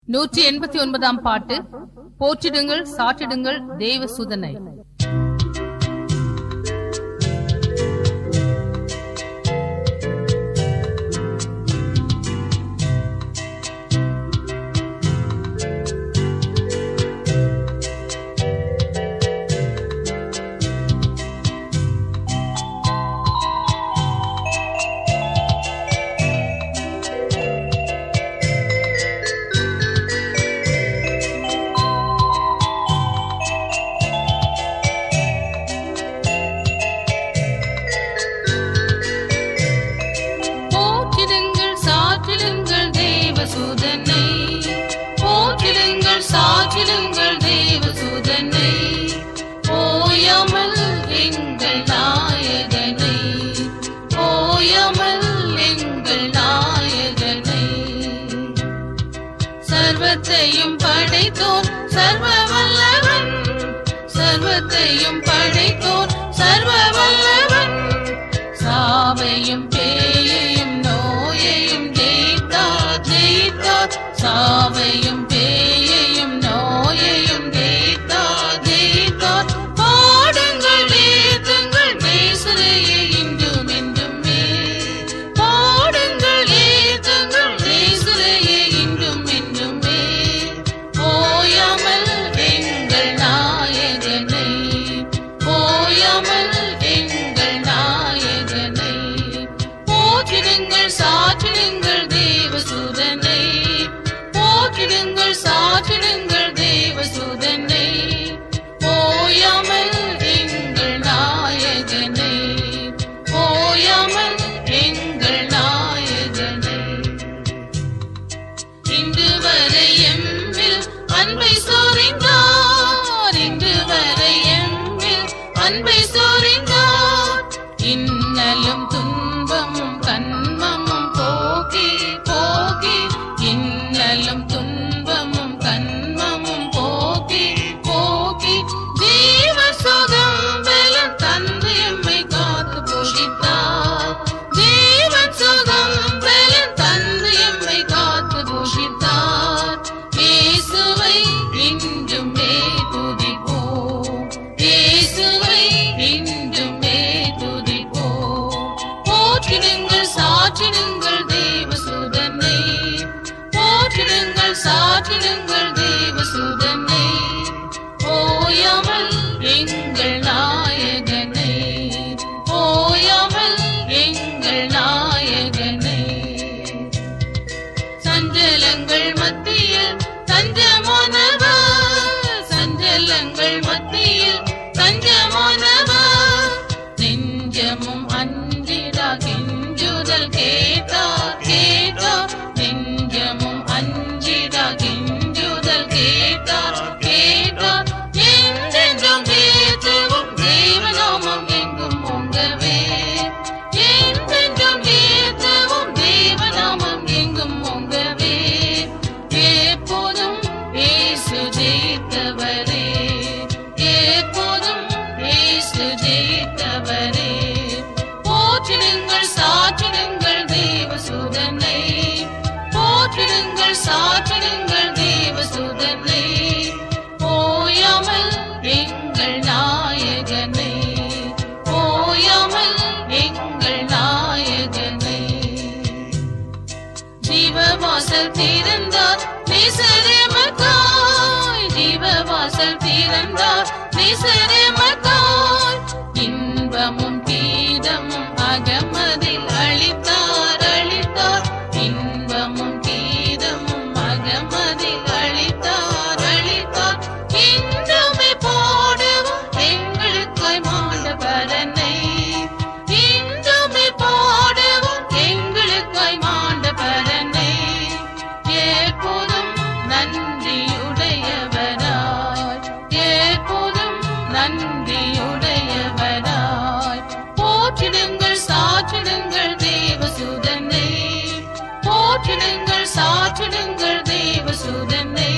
நூற்றி எண்பத்தி ஒன்பதாம் பாட்டு போற்றிடுங்கள் சாற்றிடுங்கள் தேவசுதனை போற்றிடுங்கள் சாற்றிடுங்கள் தேவசுதனை போற்றிடுங்கள் சாற்றிடுங்கள் தேவசுதனை ஓயாமல் எங்கள் நாயகனை ஓயாமல் எங்கள் நாயகனை சர்வத்தையும் படைத்தோர் சர்வ வல்லவன் சர்வத்தையும் படைத்தோர் சர்வ வல்லவன் சாவையும் பேயையும் நோயையும் ஜெயித்தார் ஜெயித்தார் சாவையும் பேயையும் நோயையும் ஜெயித்தார் ஜெயித்தார் பாடுங்கள் ஏத்துங்கள் நேசரையே இன்றும் என்றுமே பாடுங்கள் ஏத்துங்கள் நேசரையே இன்றும் என்றுமே ஓயாமல் எங்கள் நாயகனை ஓயாமல் எங்கள் நாயகனை போற்றிடுங்கள் சாற்றிடுங்கள் தேவசூதனை போற்றிடுங்கள் சாற்றிடுங்கள் தேவசூதனை ஓயாமல் எங்கள் நாயகனை ஓயாமல் எங்கள் நாயகனை இன்று வரை எம்மில் அன்பை சோரிந்தார் இன்று வரை எம்மில் அன்பை சோரிந்தார் இன்னலும் துன்பமும் கண்மமும் போகி போகி இன்னலும் துன்பமும் கண்மமும் போகி போகி ஜீவ சுகம் பலம் தந்து எம்மை காத்து போஷித்தார் ஜீவன் சுகம் பலம் தந்து எம்மை காத்து போஷித்தார் இயேசுவை இன்றுமே துதிப்போம் இயேசுவை இன்றுமே துதிப்போம் போற்றிடுங்கள் சாற்றிடுங்கள் தேவசுதனை போற்றிடுங்கள் சாற்றிடுங்கள் தேவசுதனை ஓயாமல் எங்கள் நாயகனை ஓயாமல் எங்கள் நாயகனை சஞ்சலங்கள் மத்தியில் தஞ்சமானவர் சஞ்சலங்கள் மத்தியில் தஞ்சமானவர் நெஞ்சமும் அஞ்சிடா கெஞ்சுதல் கேட்டார் கேட்டார் நெஞ்சமும் அஞ்சிடா கெஞ்சுதல் கேட்டார் கேட்டார் என்றென்றும் ஏற்றுவோம் தேவநாமம் எங்கும் பொங்கவே என்றென்றும் ஏற்றுவோம் தேவநாமம் எங்கும் பொங்கவே எப்போதும் இயேசு ஜெயித்தவரே எப்போதும் இயேசு ஜெயித்தவரே போற்றிடுங்கள் சாற்றிடுங்கள் தேவசுதனை போற்றிடுங்கள் சாற்றிடுங்கள் தேவசுதனை ஓயாமல் எங்கள் நாயகனை ஓயாமல் எங்கள் நாயகனை ஜீவவாசல் திறந்தார் நேசரே மக்காய் ஜீவவாசல் திறந்தார் நேசரே மக்காய் இன்பமும் கீதமும் அகமதில் அளித்தார் அளித்தார் இன்பமும் கீதமும் அகமதில் அளித்தார் அளித்தார் இன்றுமே பாடுவோம் எங்களுக்காய் மாண்டவரனை இன்றுமே பாடுவோம் எங்களுக்காய் மாண்டவரனை எப்போதும் நன்றியுடையவராய் எப்போதும் நன்றியுடையவராய் போற்றிடுங்கள் சாற்றிடுங்கள் தேவசுதனை போற்றிடுங்கள் சாற்றிடுங்கள் தேவசுதனை